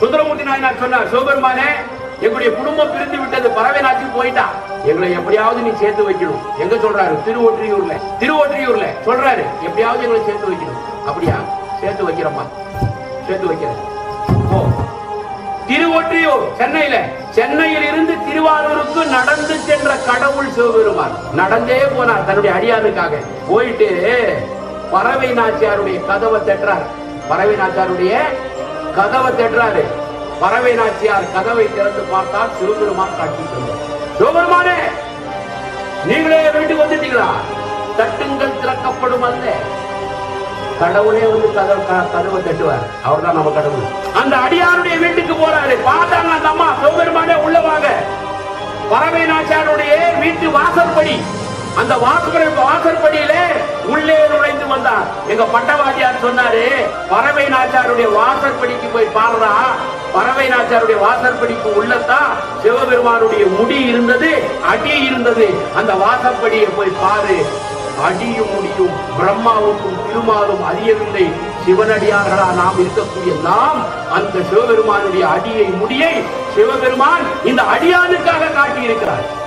சுந்தரமூர்த்தி நாயனார் சொன்னார் சிவபெருமானே எங்களுடைய குடும்பம் பிரிந்து விட்டது பறவை நாட்டுக்கு போயிட்டா எங்களை எப்படியாவது நீ சேர்த்து வைக்கணும் எங்க சொல்றாரு திருவொற்றியூர்ல திருவொற்றியூர்ல சொல்றாரு எப்படியாவது எங்களை சேர்த்து வைக்கணும் அப்படியா சேர்த்து வைக்கிறோம்மா சேர்த்து வைக்கிறேன் ஓ திருவொற்றியூர் சென்னையில சென்னையில் இருந்து திருவாரூருக்கு நடந்து சென்ற கடவுள் சிவபெருமான் நடந்தே போனார் தன்னுடைய அடியாருக்காக போயிட்டு பறவை நாச்சியாருடைய கதவை தட்டுறார் பறவை நாச்சியாருடைய கதவை தட்டுறாரு பறவை நாச்சியார் கதவை திறந்து பார்த்தால் சிவபெருமான் காட்சி தந்தார் சிவபெருமானே நீங்களே வீட்டுக்கு வந்துட்டீங்களா தட்டுங்கள் திறக்கப்படும் அல்ல கடவுளே வந்து கதவு க- கதவை தட்டுவார் அவர்தான் நம்ம கடவுள் அந்த அடியாருடைய வீட்டுக்கு போறாரு பார்த்தாங்க அந்த அம்மா சிவபெருமானே உள்ள வாங்க பறவை நாச்சாருடைய வீட்டு வாசற்படி அந்த வாசற்படி வாசற்படியில உள்ளே நுழைந்து வந்தார் எங்க பட்டவாதியார் சொன்னாரு பறவை நாச்சாருடைய வாசற்படிக்கு போய் பாருடா பறவை நாச்சாருடைய வாசற்படிக்கு உள்ளத்தான் சிவபெருமானுடைய முடி இருந்தது அடி இருந்தது அந்த வாசற்படியை போய் பாரு அடியும் முடியும் பிரம்மாவுக்கும் திருமாலும் அறியவில்லை சிவனடியார்களா நாம் இருக்கக்கூடிய நாம் அந்த சிவபெருமானுடைய அடியை முடியை சிவபெருமான் இந்த அடியானுக்காக காட்டி இருக்கிறார்